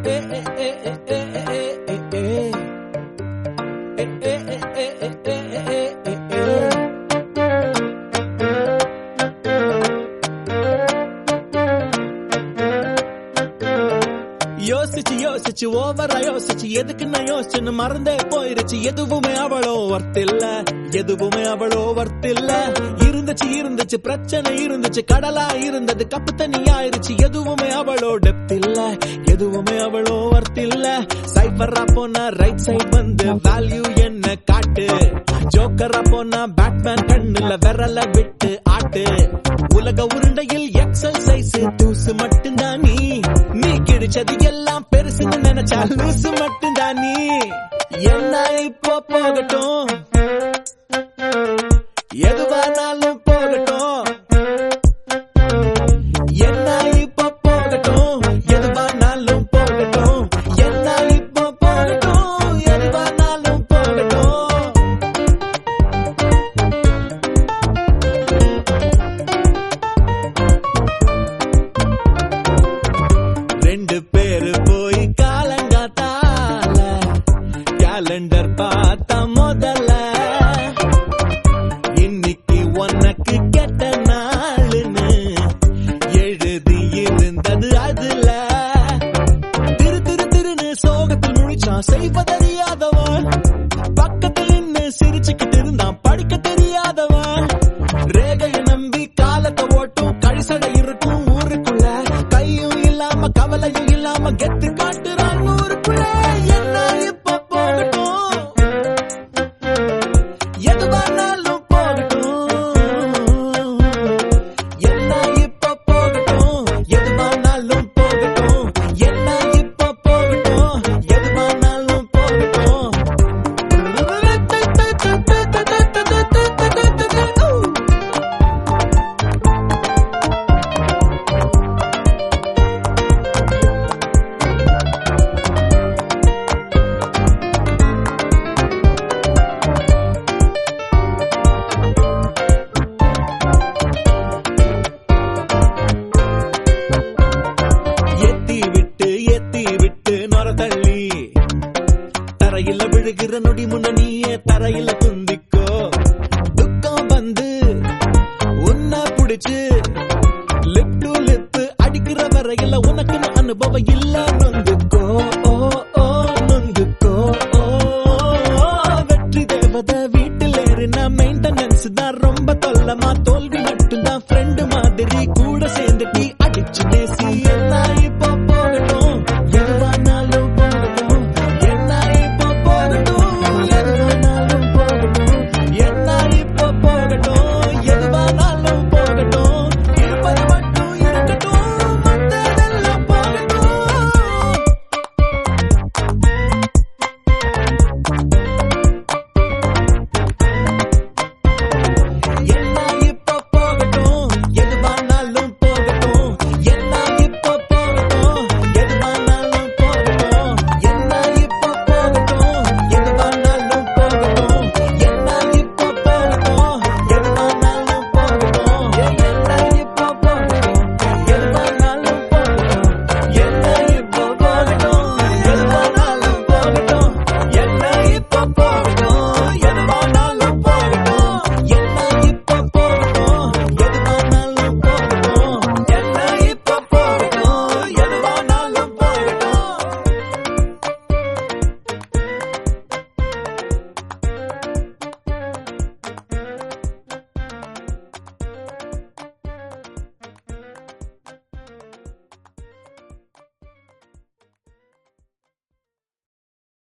யோசிச்சு யோசிச்சு ஓவரா யோசிச்சு எதுக்கு நான் யோசிச்சுன்னு மறந்தே போயிருச்சு எதுவுமே அவளோ வர்த்தில்ல எதுவுமே அவளோ வர்த்தில்ல இருந்துச்சு இருந்துச்சு பிரச்சனை இருந்துச்சு கடலா இருந்தது கப்பு தண்ணி ஆயிருச்சு எதுவுமே அவளோ டெப்த் இல்ல எதுவுமே அவளோ வர்த்தில்ல சைபரா போனா ரைட் சைடு வந்து வேல்யூ என்ன காட்டு ஜோக்கரா போனா பேட்மேன் கண்ணுல விரல விட்டு ஆட்டு உலக உருண்டையில் எக்ஸசைஸ் தூசு மட்டும்தான் நீ நீ கிடைச்சது எல்லாம் பெருசுன்னு நினைச்சா லூசு மட்டும்தான் நீ என்ன இப்போ போகட்டும் எதுவானாலும் போகட்டும் என்ன இப்போ போகட்டும் எதுவானாலும் போகட்டும் என்ன இப்போ போகட்டும் எதுவானாலும் போகட்டும் ரெண்டு பேரு போய் காலங்காத்தால கேலண்டர் பார்த்தா முதல்ல இன்னைக்கு உனக்கு கெட்ட நாளுன்னு எழுதி இருந்தது அதுல திரு திரு திருன்னு சோகத்தில் முழிச்சான் செய்வதறியாதவன் பக்கத்தில் நின்னு சிரிச்சுக்கிட்டு இருந்தான் படிக்க தெரியாதவன் ரேகையை நம்பி காலத்தை ஓட்டும் கழிசடை இருக்கும் ஊருக்குள்ள கையும் இல்லாம கவலையும் இல்லாம கெத்து காட்டுறான் ஊருக்குள்ள என்ன இப்ப போகட்டும் எதுவானாலும் போகட்டும் என்ன இப்ப போகட்டும் எதுவானாலும் போகட்டும் என்ன இப்ப போகட்டும் எதுவானாலும் போகட்டும் ஏத்தி விட்டு ஏத்தி விட்டு நொர தள்ளி தரையில விழுகிற நொடி முன்ன நீயே தரையில குந்திக்கோ துக்கம் வந்து உன்னை புடிச்சு லிப் டு லிப் அடிக்கிற வரையில உனக்கு அனுபவம் இல்ல நொந்துக்கோ ஓ ஓ நொந்துக்கோ ஓ வெற்றி தேவதை வீட்டில் ஏறினா மெயின்டெனன்ஸ் தான் ரொம்ப தொல்லமா